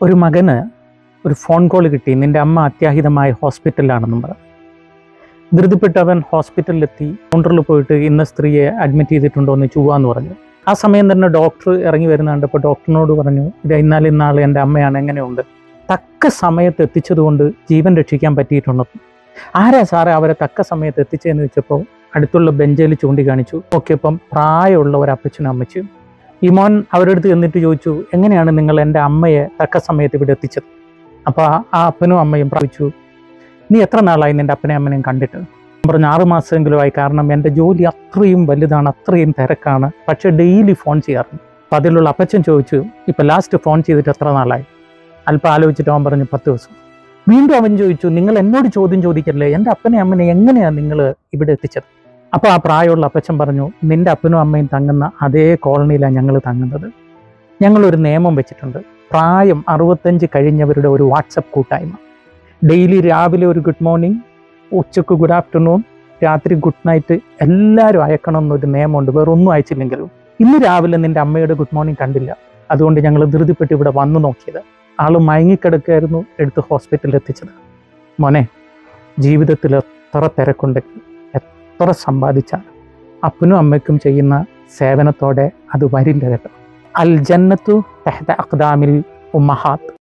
ഒരു മകന് ഒരു ഫോൺ കോൾ കിട്ടി നിന്റെ അമ്മ അത്യാഹിതമായ ഹോസ്പിറ്റലിലാണെന്നും പറഞ്ഞു ധൃതിപ്പെട്ട് അവൻ ഹോസ്പിറ്റലിലെത്തി കൗണ്ടറിൽ പോയിട്ട് ഇന്ന സ്ത്രീയെ അഡ്മിറ്റ് ചെയ്തിട്ടുണ്ടോ എന്ന് ചുവാന്ന് പറഞ്ഞു ആ സമയം തന്നെ ഡോക്ടർ ഇറങ്ങി വരുന്ന കണ്ടപ്പോൾ ഡോക്ടറിനോട് പറഞ്ഞു ഇത് ഇന്നാലും ഇന്നാൾ എൻ്റെ അമ്മയാണ് എങ്ങനെയുണ്ട് തക്ക സമയത്ത് എത്തിച്ചതുകൊണ്ട് ജീവൻ രക്ഷിക്കാൻ പറ്റിയിട്ടുണ്ടെന്ന് ആരാ സാറേ അവരെ തക്ക സമയത്ത് എത്തിച്ചതെന്ന് വെച്ചപ്പോൾ അടുത്തുള്ള ബെഞ്ചിൽ ചൂണ്ടിക്കാണിച്ചു നോക്കിയപ്പം പ്രായമുള്ള ഒരു അപ്പച്ചനും അമ്മച്ചിയും ഈ മോൻ അവരുടെ അടുത്ത് ചെന്നിട്ട് ചോദിച്ചു എങ്ങനെയാണ് നിങ്ങൾ എൻ്റെ അമ്മയെ തക്ക സമയത്ത് ഇവിടെ എത്തിച്ചത് അപ്പോൾ ആ അപ്പനും അമ്മയും പ്രാപിച്ചു നീ എത്ര നാളായി നിൻ്റെ അപ്പനെയും അമ്മനെയും കണ്ടിട്ട് ഞാൻ പറഞ്ഞു ആറ് മാസമെങ്കിലും ആയി കാരണം എൻ്റെ ജോലി അത്രയും വലുതാണ് അത്രയും തിരക്കാണ് പക്ഷെ ഡെയിലി ഫോൺ ചെയ്യാറുണ്ട് അപ്പം അതിലുള്ള അപ്പച്ചൻ ചോദിച്ചു ഇപ്പം ലാസ്റ്റ് ഫോൺ ചെയ്തിട്ട് എത്ര നാളായി അല്പം ആലോചിച്ചിട്ട് അവൻ പറഞ്ഞു പത്ത് ദിവസം വീണ്ടും അവൻ ചോദിച്ചു നിങ്ങൾ എന്നോട് ചോദ്യം ചോദിക്കല്ലേ എൻ്റെ അപ്പനെ അമ്മനെ എങ്ങനെയാണ് നിങ്ങൾ ഇവിടെ എത്തിച്ചത് അപ്പോൾ ആ പ്രായമുള്ള അപ്പച്ചൻ പറഞ്ഞു നിൻ്റെ അപ്പനും അമ്മയും തങ്ങുന്ന അതേ കോളനിയിലാണ് ഞങ്ങൾ തങ്ങുന്നത് ഞങ്ങളൊരു നിയമം വെച്ചിട്ടുണ്ട് പ്രായം അറുപത്തഞ്ച് കഴിഞ്ഞവരുടെ ഒരു വാട്സപ്പ് കൂട്ടായ്മ ഡെയിലി രാവിലെ ഒരു ഗുഡ് മോർണിംഗ് ഉച്ചക്ക് ഗുഡ് ആഫ്റ്റർനൂൺ രാത്രി ഗുഡ് നൈറ്റ് എല്ലാവരും അയക്കണം എന്നൊരു നിയമമുണ്ട് വേറെ ഒന്നും അയച്ചില്ലെങ്കിലും ഇന്ന് രാവിലെ നിൻ്റെ അമ്മയുടെ ഗുഡ് മോർണിംഗ് കണ്ടില്ല അതുകൊണ്ട് ഞങ്ങൾ ധൃതിപ്പെട്ട് ഇവിടെ വന്നു നോക്കിയത് ആൾ മയങ്ങിക്കിടക്കായിരുന്നു എടുത്ത് ഹോസ്പിറ്റലിൽ എത്തിച്ചത് മോനെ ജീവിതത്തിൽ എത്ര തിരക്കുണ്ടെങ്കിൽ എത്ര സമ്പാദിച്ചാൽ അപ്പനും അമ്മയ്ക്കും ചെയ്യുന്ന സേവനത്തോടെ അത് വരില്ല കേട്ടോ അൽ ജന്നത്തു തെഹ്ത അഖ്ദാമിൽ ഉമ്മഹാത്ത്